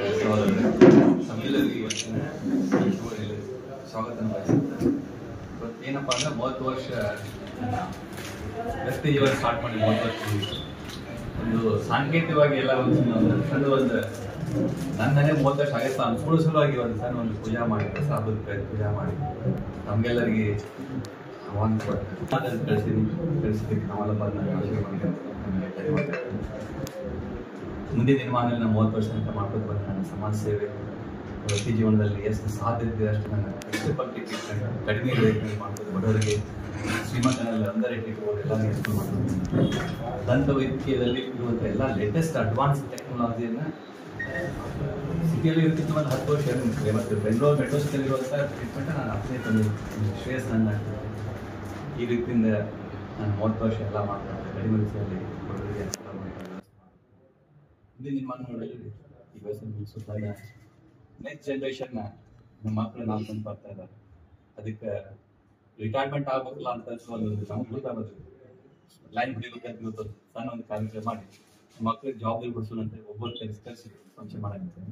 ತಮ್ಮೆಲ್ಲರಿಗೂ ಇವತ್ತಿನ ಈ ಶೋಯಲ್ಲಿ ಸ್ವಾಗತ ಬಯಸುತ್ತೆ ಇವತ್ತು ಏನಪ್ಪ ಅಂದ್ರೆ ಮೂವತ್ತು ವರ್ಷ ವ್ಯಕ್ತಿ ಜೀವನ ಸ್ಟಾರ್ಟ್ ಮಾಡಿ ಮೂವತ್ತು ವರ್ಷ ಮುಗೀತು. ಒಂದು ಸಾಂಕೇತಿಕವಾಗಿ ಎಲ್ಲ ಒಂದು ಒಂದು ಸಣ್ಣ ಒಂದು ನನ್ನನೇ ಮೂವತ್ತು ವರ್ಷ ಆಗೈತೆ ಅನ್ಸ್ಕೊಳ್ಳೋ ಸಲುವಾಗಿ ಒಂದು ಸಣ್ಣ ಒಂದು ಪೂಜಾ ಮಾಡಿ ಹೊಸ ಹಬ್ಬದ ಪ್ರಯುಕ್ತ ಪೂಜಾ ಮಾಡಿ ನಮಗೆಲ್ಲರಿಗೆ ಆಹ್ವಾನ ಕೊಟ್ಟು ಅದನ್ನು ಕಳಿಸಿದ್ವಿ ಕಳಿಸಿದ್ದಕ್ಕೆ ನಾವೆಲ್ಲ ಬಂದು ನನಗೆ ಆಶೀರ್ವಾದ ಮಾಡಿ ನಮಗೆ ಧನ್ಯವಾದ ಮುಂದಿನ ದಿನಮಾನದಲ್ಲಿ ನಾನು ಮೂವತ್ತು ವರ್ಷ ಅಂತ ಮಾಡ್ಕೊಂಡು ಬಂದ ನನ್ನ ಸಮಾಜ ಸೇವೆ ವೃತ್ತಿ ಜೀವನದಲ್ಲಿ ಎಷ್ಟು ಸಾಧ್ಯ ಇದೆ ಅಷ್ಟು ನನ್ನ ಕಷ್ಟಪಟ್ಟು ಕಡಿಮೆ ರೇಟ್ನಲ್ಲಿ ಮಾಡ್ಬೋದು ಬಡವರಿಗೆ ಶ್ರೀಮಂತನಲ್ಲಿ ಅಂದರೆ ಇಟ್ಕೊಂಡು ಎಲ್ಲ ನೆಚ್ಕೊಂಡು ಮಾಡ್ಬೋದು ದಂತ ವೈದ್ಯಕೀಯದಲ್ಲಿ ಇರುವಂಥ ಎಲ್ಲ ಲೇಟೆಸ್ಟ್ ಅಡ್ವಾನ್ಸ್ ಟೆಕ್ನಾಲಜಿಯನ್ನು ಸಿಟಿಯಲ್ಲಿ ಇರ್ತಿತ್ತು ಒಂದು ಹತ್ತು ವರ್ಷ ಇರುತ್ತೆ ಮತ್ತು ಬೆಂಗಳೂರು ಮೆಟ್ರೋ ಸಿಟಿಯಲ್ಲಿ ಇರುವಂಥ ಟ್ರೀಟ್ಮೆಂಟ್ ನಾನು ಅಪ್ಲೈ ತಂದಿದ್ದೀನಿ ಶ್ರೇಯಸ್ ನನ್ನ ಈ ರೀತಿಯಿಂದ ನಾನು ಮೂವತ್ತು ವರ್ಷ ಎಲ್ಲ ಮಾಡ್ತಾರೆ ಕಡಿಮೆ ವಯಸ್ಸಲ್ಲಿ ಬಡವರಿಗೆ ಅನುಕೂಲ ಮಾಡ್ತಾರೆ ಮುಂದಿನ ನಿರ್ಮಾಣಗಳಲ್ಲಿ ಈ ವಯಸ್ಸನ್ನು ಮುಗಿಸುತ್ತಾರೆ ನೆಕ್ಸ್ಟ್ ಜನ್ರೇಷನ್ ನಮ್ಮ ಮಕ್ಕಳು ನಾವು ತಂದು ಬರ್ತಾ ಇದ್ದಾರೆ ಅದಕ್ಕೆ ರಿಟೈರ್ಮೆಂಟ್ ಆಗ್ಬೇಕಲ್ಲ ಅಂತ ಒಂದು ನಮ್ಗೆ ಗೊತ್ತಾಗೋದು ಲೈನ್ ಬಿಡಿಬೇಕಂತ ಗೊತ್ತದು ಸಣ್ಣ ಒಂದು ಕಾರ್ಯಕ್ರಮ ಮಾಡಿ ಮಕ್ಕಳಿಗೆ ಜವಾಬ್ದಾರಿ ಕೊಡಿಸೋಣ ಅಂತ ಒಬ್ಬರು ಕರೆಸಿ ಕರೆಸಿ ಫಂಕ್ಷನ್ ಮಾಡಕ್ಕೆ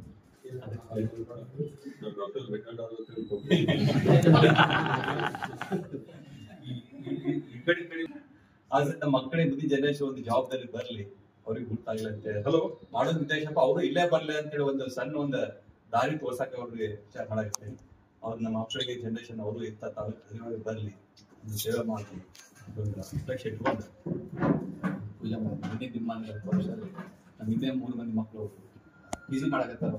ಈ ಕಡೆ ಈ ಕಡೆ ಆದ್ರೆ ನಮ್ಮ ಮಕ್ಕಳಿಗೆ ಮುಂದಿನ ಜನರೇಷನ್ ಒಂದು ಜವಾಬ್ದಾರಿ ಬರ್ಲಿ ಅವ್ರಿಗೆ ಗೊತ್ತಾಗ್ಲಿ ಅಂತ ಹಲೋ ಮಾಡೋದ್ ಉದ್ದೇಶಪ್ಪ ಅವರು ಇಲ್ಲೇ ಬರ್ಲಿ ಅಂತೇಳಿ ಒಂದು ಸಣ್ಣ ಒಂದು ದಾರಿ ತೋರ್ಸಕ್ಕೆ ಅವ್ರಿಗೆ ವಿಚಾರ ಮಾಡಕ್ಕೆ ಅವ್ರು ನಮ್ಮ ಮಕ್ಕಳಿಗೆ ಜನರೇಷನ್ ಅವರು ಇತ್ತ ತಾಲೂಕು ಬರ್ಲಿ ಒಂದು ಸೇವೆ ಮಾಡ್ಲಿ ಒಂದು ಅಪೇಕ್ಷೆ ಇಟ್ಕೊಂಡು ಪೂಜೆ ಮಾಡಿ ಮುಂದಿನ ದಿನ ವರ್ಷದಲ್ಲಿ ನಮ್ಮ ಹಿಂದೆ ಮೂರು ಮಂದಿ ಮಕ್ಕಳು ಬಿಸಿ ಮಾಡಕತ್ತಾರ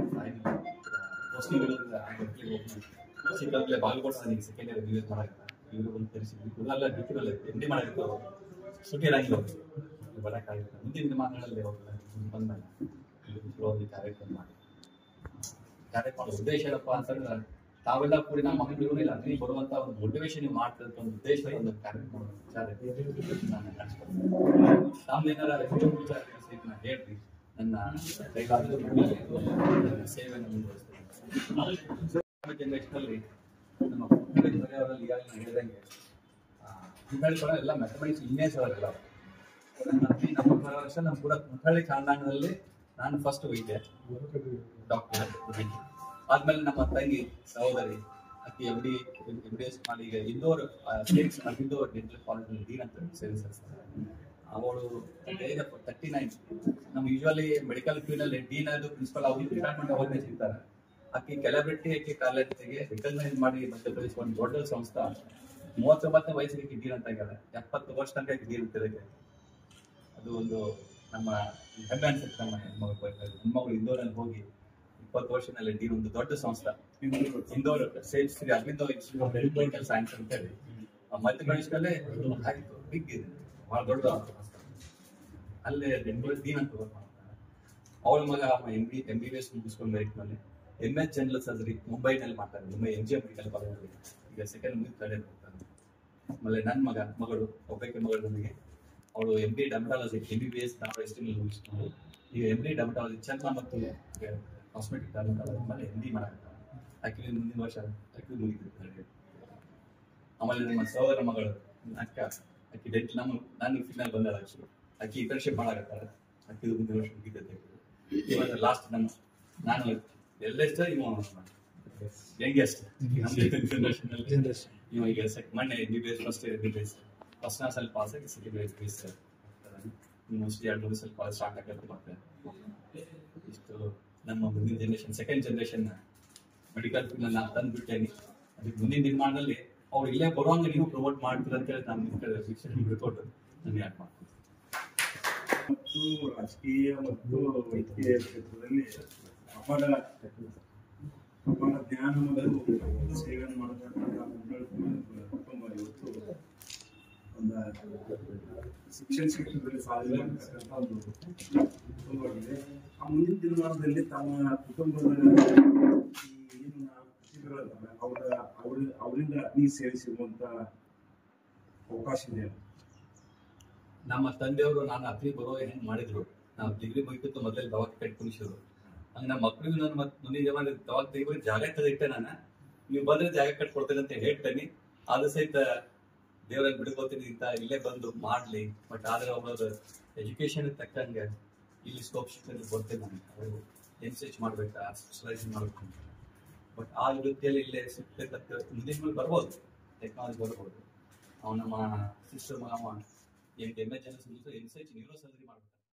ಸಿಕ್ಕಂತಲೇ ಬಾಲ್ಕೋಟ್ ನನಗೆ ಸೆಕೆಂಡ್ ಇಯರ್ ಯೂಸ್ ಮಾಡಕತ್ತಾರ ಇವರು ಒಂದು ತರಿಸಿದ್ವಿ ಇವರೆಲ್ಲ ಡ್ಯೂಟಿನಲ್ಲಿ ಎಮ್ ಡಿ ಮಾಡಕತ್ತಾರ ಸುಟ್ಟಿ ಇರಂಗಿಲ್ಲ ಅವ್ರಿಗೆ ಬರಕ್ಕಾಗಿಲ್ಲ ಮುಂದಿನ ದಿನಮಾನಗಳಲ್ಲಿ ಅವ್ರು ಬಂದಾಗ ಒಂದು ಕಾರ್ಯಕ್ರಮ ಮಾಡಿ ಕಾರ್ಯಕ್ರಮ ಉದ್ದೇಶ ಏನಪ್ಪ ಅಂತಂದ್ರೆ ತಾವೆಲ್ಲ ಕೂಡಿ ನಮ್ಮ ಮಕ್ಕಳಿಗೂ ಇಲ್ಲ ನೀವು ಬರುವಂತ ಒಂದು ಮೋಟಿವೇಶನ್ ನೀವು ಮಾಡ್ತಿರೋ ಒಂದು ಉದ್ದೇಶ ಒಂದು ಕಾರ್ಯಕ್ರಮ ವಿಚಾರ ಇದೆ. ನಾನು ನಡೆಸ್ಕೊಡ್ತೀನಿ. ತಾವು ಏನಾರ ಹೆಚ್ಚು ವಿಚಾರ ತಿಳಿಸಿ ನಾನು ಹೇಳ್ರಿ ನನ್ನ ಕೈಗಾರಿಕೆ ನನ್ನ ಸೇವೆಯನ್ನು ಮುಂದುವರಿಸ್ತೀನಿ ಜನರೇಷನಲ್ಲಿ ನಮ್ಮ ಮಕ್ಕಳಿಗೆ ಬರೆಯೋರಲ್ಲಿ ಈಗಾಗಲೇ ಹೇಳಿದಂಗೆ ಮುಖಳಿ ಎಲ್ಲ ಮ್ಯಾಥಮೆಟಿಕ್ಸ್ ಇಂಜಿನಿಯರ್ಸ್ ಅವರೆಲ್ಲ ನಮ್ಮ ನಮ್ಮ ವರ್ಷ ನಮ್ಮ ಕೂಡ ಮುಖಳಿ ಖಾನದಾನದಲ್ಲಿ ನಾನು ಫಸ್ಟ್ ಹೋಗಿದ್ದೆ ಡಾಕ್ಟರ್ ಆದ್ಮೇಲೆ ನಮ್ಮ ತಂಗಿ ಸಹೋದರಿ ಅಕ್ಕಿ M D M D S ಮಾಡಿ ಈಗ Indore states Indore dental college dean ಅಂತ ಸೇವೆ ಸಲ್ಲಿಸ್ತಾರೆ ಅವಳು ಏಜ್ ಆಫ್ ತರ್ಟಿ ನೈನ್ ನಮ್ಮ ಯೂಶುವಲಿ ಮೆಡಿಕಲ್ ಫೀಲ್ಡ್ ಅಲ್ಲಿ ಡೀನ್ ಅದು ಪ್ರಿನ್ಸಿಪಲ್ ಅವ್ರಿಗೆ ರಿಟೈರ್ಮೆಂಟ್ ಅವಾಗೇ ಸಿಗ್ತಾರೆ ಆಕಿ ಕೆಲಬ್ರಿಟಿ ಆಕಿ ಕಾಲೇಜಿಗೆ ರಿಕಗ್ನೈಸ್ ಮಾಡಿ ಮಧ್ಯಪ್ರದೇಶ ಒಂದು ದೊಡ್ಡ ಸಂಸ್ಥೆ ಮೂವತ್ತೊಂಬತ್ತನೇ ವಯಸ್ಸಿಗೆ ಆಕಿ ಡೀನ್ ಅಂತ ಆಗ್ಯಾಳ ಎಪ್ಪತ್ತು ವರ್ಷ ತನಕ ಆಕಿ ಡೀನ್ ಇರ್ತಿದ್ದಕ್ಕೆ ಅದು ಒಂದು ನಮ್ಮ ಹೆಮ್ಮೆ ಅನ್ಸುತ್ತೆ ನಮ್ಮ ಹೆಣ್ಮಗಳು ಹೆಣ್ಮಗಳು ಇಂದೋರಲ್ಲಿ ಹೋಗಿ ಇಪ್ಪತ್ತು ವರ್ಷದಲ್ಲಿ ಡೀನ್ ಒಂದು ದೊಡ್ಡ ಸಂಸ್ಥೆ ಇಂದೋರ್ ಸೇಫ್ Shri Aurobindo institute of medical science ಅಂತ ಹೇಳಿ ಆ ಮಧ್ಯಪ್ರದೇಶದಲ್ಲೇ ಆಯ್ತು ಬಿಗ್ ಇದೆ ಬಹಳ ದೊಡ್ಡ ಸಂಸ್ಥೆ. ಅಲ್ಲೇ ಬೆಂಗಳೂರು ಡೀನ್ ಅಂತ work ಮಾಡ್ತಾನೆ ಅವಳ ಮಗ M B M B B S ಮುಗಿಸ್ಕೊಂಡು ಮೆರಿಟ್ ಮೇಲೆ ಎಂ ಎಸ್ ಜನರಲ್ ಸರ್ಜರಿ ಮುಂಬೈನಲ್ಲಿ ಮಾಡ್ತಾರೆ Mumbai M G M medical ಕಾಲೇಜಲ್ಲಿ ಈಗ ಸೆಕೆಂಡ್ ಮುಗಿದು ತಡೆ ಹೋಗ್ತಾನೆ ಆಮೇಲೆ ನನ್ನ ಮಗ ಮಗಳು ಒಬ್ಬಕ್ಕೆ ಮಗಳು ನನಗೆ ಅವಳು M B dermatology M B B S Dharwad ಎಸ್ಟಿನಲ್ಲಿ ಮುಗಿಸ್ಕೊಂಡು ಈಗ ಎಂ ಬಿ ಡಮಟಾಲಜಿ ಚರ್ಮ ಮತ್ತು ಕಾಸ್ಮೆಟಿಕ್ ಡರ್ಮಟಾಲಜಿ ಆಮೇಲೆ ಎಂ ಡಿ ಮಾಡಾಕತ್ತಾಳ ಆಕ್ಚುಲಿ ಮುಂದಿನ ವರ್ಷ ಆಕ್ಚುಲಿ ಮುಗಿತು ಆಮೇಲೆ ನಿಮ್ಮ ಸಹೋದರ ಮಗಳು ಅಕ್ಕ ಅಕ್ಕಿ ಡೆಂಟ್ ನಮ್ಮ ನಾನು ಫಿನಾಲ್ ಬಂದಾಳ ಆಕ್ಚುಲಿ ಅಕ್ಕಿ ಇಂಟರ್ನ್ಶಿಪ್ ಮಾಡಾಕತ್ತಾಳ ಅಕ್ಕಿ ಮುಂದಿನ ವರ್ಷ ಮುಗಿತೈತೆ ಇವಾಗ ಲಾಸ್ಟ್ ನಮ್ಮ ನಾನು ಎಲ್ಲೆಷ್ಟ ಇವ ಯಂಗೆಸ್ಟ್ ಜನರೇಷನ್ ಇವ ಈಗ ಸೆಕ್ ಮೊನ್ನೆ M B B S first year M B B S first class ಅಲ್ಲಿ ಪಾಸ್ ಆಗಿ second year B S mostly ಎರಡು ಮೂರು ಸಲ ಕಾಲೇಜ್ ಸ್ಟಾರ್ಟ್ ಆಗತ್ತೆ ಮತ್ತೆ ಇಷ್ಟು ನಮ್ಮ ಮುಂದಿನ generation second generation medical field ನಾನು ತಂದು ಬಿಟ್ಟೇನಿ ಅದಕ್ಕೆ ಮುಂದಿನ ನಿರ್ಮಾಣದಲ್ಲಿ ಅವ್ರು ಇಲ್ಲೇ ಬರುವಂಗ ನೀವು ಪ್ರಮೋಟ್ ಮಾಡ್ತೀರ ಅಂತ ಹೇಳಿ ನಾನು ನಿಮ್ಮ ಕಡೆ ಶಿಕ್ಷಣ ಬಿಡ್ಕೊಟ್ಟು ನಾನು ಯಾಕೆ ಮಾಡ್ತೀನಿ ಮತ್ತು ರಾಜಕೀಯ ಮತ್ತು ವೈದ್ಯಕೀಯ ಕ್ಷೇತ್ರದಲ್ಲಿ ಅಪಾರ ಅಪಾರ ಜ್ಞಾನ ಮತ್ತು ಸೇವೆಯನ್ನು ಮಾಡತಕ್ಕಂಥ ಮಂಡಳ ಕುಟುಂಬ ಇವತ್ತು ಒಂದು ಶಿಕ್ಷಣ ಕ್ಷೇತ್ರದಲ್ಲಿ ಸಾಧನೆ ಮಾಡತಕ್ಕಂಥ ಒಂದು ಕುಟುಂಬವಾಗಿದೆ ಆ ಮುಂದಿನ ದಿನಮಾನದಲ್ಲಿ ತಮ್ಮ ಕುಟುಂಬದ ಈ ಏನು ನಾವು ಪ್ರತಿಭೆಗಳಿದ್ದಾವೆ ಅವರ ಅವ್ರ ಅವರಿಂದ ಅಗ್ನಿ ಸೇರಿಸಿರುವಂತ ಅವಕಾಶ ಇದೆ ನಮ್ಮ ತಂದೆಯವರು ನಾನು ಅಗ್ರಿ ಬರೋ ಹೆಂಗ್ ಮಾಡಿದ್ರು ನಾವು ಡಿಗ್ರಿ ಮುಗಿತು ಮೊದಲೇ ದವಾಖಾನೆ ಕಟ್ಟಿ ಕುಣಿಸಿದ್ರು ಹಂಗ ನಮ್ಮ ಮಕ್ಕಳಿಗೂ ನಾನು ಮತ್ತೆ ಮುಂದಿನ ಜಮಾನ ದವಾಖಾನೆ ತೆಗಿಬೇಕು ಜಾಗ ತೆಗಿಟ್ಟೆ ನಾನು ನೀವು ಬಂದ್ರೆ ಜಾಗ ಕಟ್ಕೊಡ್ತೇನೆ ಅಂತ ಹೇಳ್ತೇನೆ ಆದ್ರೂ ಸಹಿತ ದೇವರಲ್ಲಿ ಬಿಡ್ಕೋತೀನಿ ಅಂತ ಇಲ್ಲೇ ಬಂದು ಮಾಡ್ಲಿ ಬಟ್ ಆದ್ರೆ ಅವ್ರದ್ದು ಎಜುಕೇಶನ್ ತಕ್ಕಂಗೆ ಇಲ್ಲಿ ಸ್ಕೋಪ್ ಸಿಕ್ಕಂಗೆ ಬರ್ತೇನೆ ನಾನು ಅವ್ರು ಎನ್ಸೇಜ್ ಮಾಡ್ಬೇಕಾ ಸ್ಪೆಷಲೈಸ್ ಮಾಡ್ಬೇಕು ಬಟ್ ಆ ವೃತ್ತಿಯಲ್ಲಿ ಇಲ್ಲೇ ಸಿಗ್ತಕ್ಕಂಥ ಮುಂದಿನ ಮೇಲೆ ಬರ್ಬೋದು ಟೆಕ್ನಾಲಜಿ ಬರ್ಬೋದು ಅವ್ನು ನಮ್ಮ ಸಿಸ್ಟಮ್ ಅವ ಏನು ಎಮ್ ಎಚ್ ಎನ್ ಎಸ್ ಎನ್ಸೇಜ್ ನ್ಯೂರೋ ಸರ್ಜರಿ ಮಾಡ್ಬೇಕು